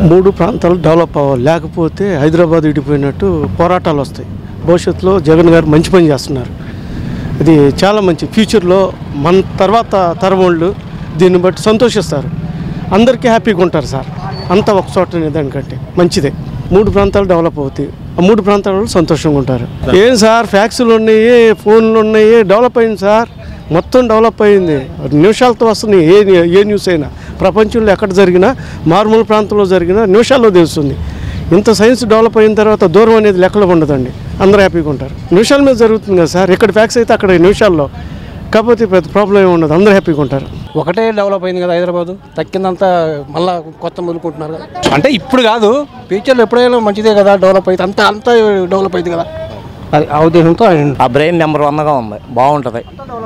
మూడు ప్రాంతాలు డెవలప్ అవ్వాలి లేకపోతే హైదరాబాద్ ఇడిపోయినట్టు పోరాటాలు వస్తాయి భవిష్యత్తులో జగన్ గారు మంచి పని చేస్తున్నారు ఇది చాలా మంచి ఫ్యూచర్లో మన తర్వాత తరం వాళ్ళు దీన్ని బట్టి సంతోషిస్తారు అందరికీ హ్యాపీగా ఉంటారు సార్ అంతా ఒక చోట దానికంటే మంచిదే మూడు ప్రాంతాలు డెవలప్ అవుతాయి ఆ మూడు ప్రాంతాల వాళ్ళు సంతోషంగా ఉంటారు ఏం సార్ ఫ్యాక్సులు ఉన్నాయి ఫోన్లు ఉన్నాయి డెవలప్ అయింది సార్ మొత్తం డెవలప్ అయింది నిమిషాలతో వస్తున్నాయి ఏ ఏ న్యూస్ అయినా ప్రపంచంలో ఎక్కడ జరిగినా మారుమూల ప్రాంతంలో జరిగినా నిమిషాల్లో తెలుస్తుంది ఇంత సైన్స్ డెవలప్ అయిన తర్వాత దూరం అనేది లెక్కలో ఉండదండి అందరూ హ్యాపీగా ఉంటారు నిమిషాల మీద జరుగుతుంది కదా సార్ ఇక్కడ ఫ్యాక్స్ అయితే అక్కడ నిమిషాల్లో కాకపోతే పెద్ద ప్రాబ్లం ఏమి ఉండదు అందరూ హ్యాపీగా ఉంటారు ఒకటే డెవలప్ అయింది కదా హైదరాబాద్ తక్కిందంతా మళ్ళా కొత్త మొదలుకుంటున్నారు కదా అంటే ఇప్పుడు కాదు ఫ్యూచర్లో ఎప్పుడైనా మంచిదే కదా డెవలప్ అయితే అంతా అంతా డెవలప్ అయింది కదా అది ఆ ఉద్దేశంతో ఆయన ఆ బ్రెయిన్ నెంబర్ వన్గా ఉంది బాగుంటుంది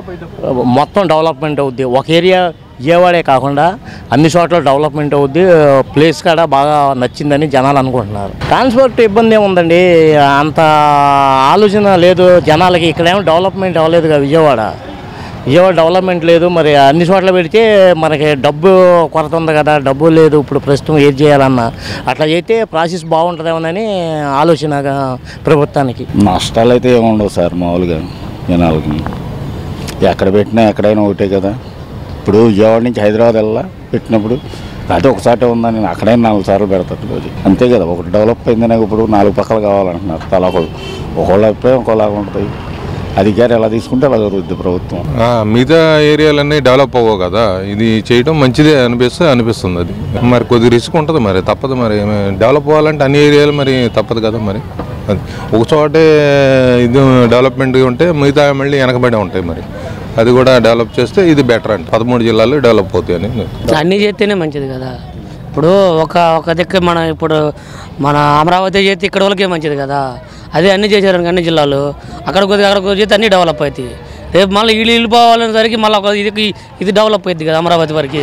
మొత్తం డెవలప్మెంట్ అవుద్ది ఒక ఏరియా విజయవాడే కాకుండా అన్ని చోట్ల డెవలప్మెంట్ అవుద్ది ప్లేస్ కాడ బాగా నచ్చిందని జనాలు అనుకుంటున్నారు ట్రాన్స్పోర్ట్ ఇబ్బంది ఏముందండి అంత ఆలోచన లేదు జనాలకి ఇక్కడేమో డెవలప్మెంట్ అవ్వలేదు కదా విజయవాడ విజయవాడ డెవలప్మెంట్ లేదు మరి అన్ని చోట్ల పెడితే మనకి డబ్బు కొరత ఉంది కదా డబ్బు లేదు ఇప్పుడు ప్రస్తుతం ఏది చేయాలన్నా అట్లా చేస్తే ప్రాసెస్ బాగుంటుందేమోనని ఆలోచనగా ప్రభుత్వానికి నష్టాలు అయితే ఏముండవు సార్ మామూలుగా జనాలకి ఎక్కడ పెట్టినా ఎక్కడైనా ఒకటే కదా ఇప్పుడు విజయవాడ నుంచి హైదరాబాద్ వెళ్ళా పెట్టినప్పుడు అదే ఒకసారి ఉందని అక్కడైనా నాలుగు సార్లు పెడతారు రోజు అంతే కదా ఒకటి డెవలప్ అయిందనే ఇప్పుడు నాలుగు పక్కలు కావాలంటున్నారు తలా ఒకళ్ళు ఒకళ్ళ అభిప్రాయం ఒకలాగా ఉంటుంది అధికారి ఎలా తీసుకుంటే అలా జరుగుద్ది ప్రభుత్వం ఆ, మిగతా ఏరియాలన్నీ డెవలప్ అవ్వవు కదా ఇది చేయడం మంచిదే అనిపిస్తే అనిపిస్తుంది అది మరి కొద్ది రిస్క్ ఉంటుంది మరి తప్పదు మరి డెవలప్ అవ్వాలంటే అన్ని ఏరియాలు మరి తప్పదు కదా మరి అది ఒక చోటే ఇది డెవలప్మెంట్ ఉంటే మిగతా మళ్ళీ వెనకబడి ఉంటాయి మరి అది కూడా డెవలప్ చేస్తే ఇది బెటర్ అంటే పదమూడు జిల్లాలు డెవలప్ అవుతాయి అని అన్నీ చేస్తేనే మంచిది కదా ఇప్పుడు ఒక ఒక దిక్కు మన ఇప్పుడు మన అమరావతి చేస్తే ఇక్కడ వాళ్ళకే మంచిది కదా అదే అన్ని చేశారు అన్ని జిల్లాలు అక్కడ కొద్దిగా అక్కడ కొద్దిగా చేస్తే అన్నీ డెవలప్ అవుతాయి రేపు మళ్ళీ వీళ్ళు వెళ్ళిపోవాలనేసరికి మళ్ళీ ఒక ఇది ఇది డెవలప్ అవుతుంది కదా అమరావతి వరకు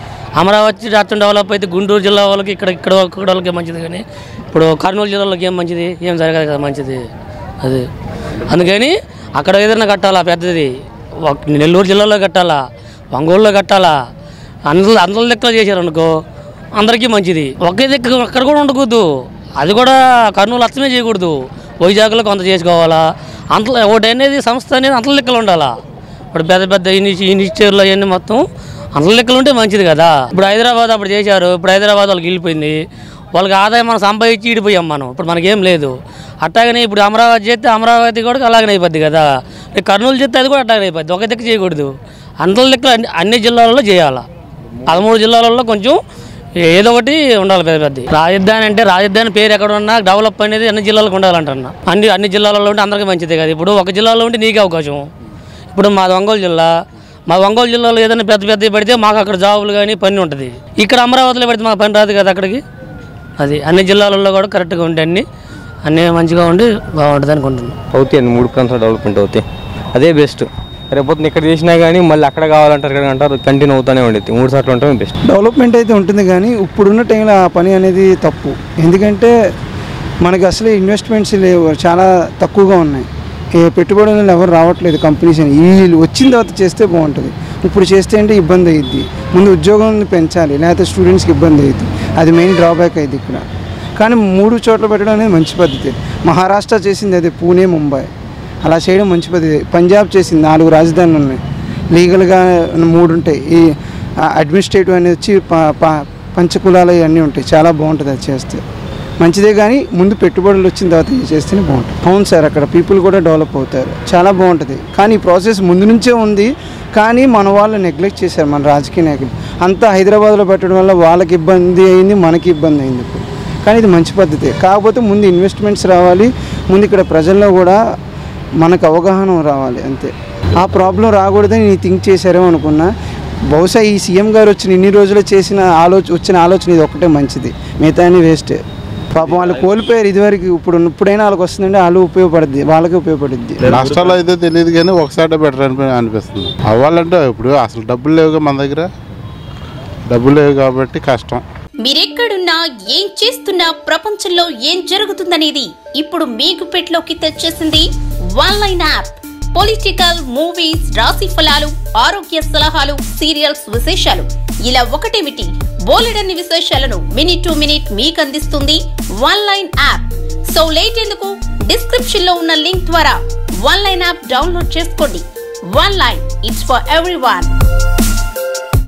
అమరావతి రాష్ట్రం డెవలప్ అయితే గుంటూరు జిల్లా వాళ్ళకి ఇక్కడ ఇక్కడ ఇక్కడ వాళ్ళకి మంచిది కానీ ఇప్పుడు కర్నూలు జిల్లాలోకి ఏం మంచిది ఏం జరగదు కదా మంచిది అది అందుకని అక్కడ ఏదైనా కట్టాలా పెద్దది ఒక నెల్లూరు జిల్లాలో కట్టాలా ఒంగోలులో కట్టాలా అందరూ అందరి లెక్కలు చేశారు అనుకో అందరికీ మంచిది ఒకే దిక్కు అక్కడ కూడా ఉండకూడదు అది కూడా కర్నూలు అర్థమే చేయకూడదు వైజాగ్లో కొంత చేసుకోవాలా అంత ఒకటి అనేది సంస్థ అనేది అంతల లెక్కలు ఉండాలా ఇప్పుడు పెద్ద పెద్ద ఇనిషి ఇనిషియేటివ్లు అవన్నీ మొత్తం అంతల లెక్కలు ఉంటే మంచిది కదా ఇప్పుడు హైదరాబాద్ అప్పుడు చేశారు ఇప్పుడు హైదరాబాద్ వాళ్ళకి వెళ్ళిపోయింది వాళ్ళకి ఆదాయం మనం సంపాదించి ఇడిపోయాం మనం ఇప్పుడు మనకేం లేదు అట్టాగనే ఇప్పుడు అమరావతి చేస్తే అమరావతి కూడా అలాగనే అయిపోద్ది కదా రేపు కర్నూలు చేస్తే అది కూడా అట్టాగనే అయిపోద్ది ఒక దిక్కు చేయకూడదు అంతల లెక్కలు అన్ని అన్ని జిల్లాలలో చేయాలా పదమూడు జిల్లాలలో కొంచెం ఏదో ఒకటి ఉండాలి పెద్ద పెద్ద రాజధాని అంటే రాజధాని పేరు ఎక్కడ ఉన్నా డెవలప్ అనేది అన్ని జిల్లాలకు ఉండాలంటున్నా అన్ని అన్ని జిల్లాలలో ఉంటే అందరికీ మంచిదే కదా ఇప్పుడు ఒక జిల్లాలో ఉంటే నీకే అవకాశం ఇప్పుడు మాది ఒంగోలు జిల్లా మా ఒంగోలు జిల్లాలో ఏదైనా పెద్ద పెద్ద పెడితే మాకు అక్కడ జాబులు కానీ పని ఉంటుంది ఇక్కడ అమరావతిలో పెడితే మాకు పని రాదు కదా అక్కడికి అది అన్ని జిల్లాలలో కూడా కరెక్ట్గా ఉంటే అన్ని అన్నీ మంచిగా ఉండి బాగుంటుంది అనుకుంటున్నాను అవుతాయి మూడు ప్రాంతాలు డెవలప్మెంట్ అవుతాయి అదే బెస్ట్ రేపొద్దున ఇక్కడ చేసినా కానీ మళ్ళీ అక్కడ కావాలంటారు ఇక్కడ అంటారు కంటిన్యూ అవుతానే ఉండేది మూడు సార్లు ఉంటామే బెస్ట్ డెవలప్మెంట్ అయితే ఉంటుంది కానీ ఇప్పుడున్న టైంలో ఆ పని అనేది తప్పు ఎందుకంటే మనకి అసలు ఇన్వెస్ట్మెంట్స్ లేవు చాలా తక్కువగా ఉన్నాయి ఏ పెట్టుబడులు ఎవరు రావట్లేదు కంపెనీస్ అని వీళ్ళు వచ్చిన తర్వాత చేస్తే బాగుంటుంది ఇప్పుడు చేస్తే అంటే ఇబ్బంది అయ్యిద్ది ముందు ఉద్యోగం పెంచాలి లేకపోతే స్టూడెంట్స్కి ఇబ్బంది అయ్యిద్ది అది మెయిన్ డ్రాబ్యాక్ అయ్యింది ఇక్కడ కానీ మూడు చోట్ల పెట్టడం అనేది మంచి పద్ధతి మహారాష్ట్ర చేసింది అదే పూణే ముంబై అలా చేయడం మంచి పద్ధతి పంజాబ్ చేసింది నాలుగు రాజధానులు ఉన్నాయి లీగల్గా మూడు ఉంటాయి ఈ అడ్మినిస్ట్రేటివ్ అనేది వచ్చి ప- ప- పంచకులాలు ఇవన్నీ ఉంటాయి చాలా బాగుంటుంది అది చేస్తే మంచిదే కానీ ముందు పెట్టుబడులు వచ్చిన తర్వాత ఇది చేస్తేనే బాగుంటుంది అవును సార్ అక్కడ పీపుల్ కూడా డెవలప్ అవుతారు చాలా బాగుంటుంది కానీ ఈ ప్రాసెస్ ముందు నుంచే ఉంది కానీ మన వాళ్ళు నెగ్లెక్ట్ చేశారు మన రాజకీయ నాయకులు అంతా హైదరాబాద్లో పెట్టడం వల్ల వాళ్ళకి ఇబ్బంది అయింది మనకి ఇబ్బంది అయింది ఇప్పుడు కానీ ఇది మంచి పద్ధతి కాకపోతే ముందు ఇన్వెస్ట్మెంట్స్ రావాలి ముందు ఇక్కడ ప్రజల్లో కూడా మనకు అవగాహన రావాలి అంతే ఆ ప్రాబ్లం రాకూడదని నేను థింక్ చేశారేమో అనుకున్నా బహుశా ఈ సీఎం గారు వచ్చిన ఇన్ని రోజులు చేసిన ఆలోచన వచ్చిన ఆలోచన ఇది ఒకటే మంచిది మిగతా అన్ని వేస్టే పాపం వాళ్ళు కోల్పోయారు ఇదివరకు ఇప్పుడు ఇప్పుడైనా వాళ్ళకి వస్తుందంటే వాళ్ళు ఉపయోగపడుద్ది వాళ్ళకి ఉపయోగపడుద్ది నష్టాలు అయితే తెలియదు కానీ ఒకసారి బెటర్ అని అనిపిస్తుంది అవ్వాలంటే ఇప్పుడు అసలు డబ్బులు లేవుగా మన దగ్గర డబ్బులు లేవు కాబట్టి కష్టం మీరెక్కడున్నా ఏం చేస్తున్నా ప్రపంచంలో ఏం జరుగుతుందనేది ఇప్పుడు మీ గుప్పెట్లోకి తెచ్చేసింది one line app political movies రాశి ఫలాలు ఆరోగ్య సలహాలు సీరియల్స్ విశేషాలు ఇలా ఒకటేమిటి బోలెడన్ని విశేషాలను మినిట్ టు మినిట్ మీకు అందిస్తుంది one line app so late ఎందుకు డిస్క్రిప్షన్ లో ఉన్న లింక్ ద్వారా వన్ లైన్ యాప్ డౌన్లోడ్ చేసుకోండి one line it's for every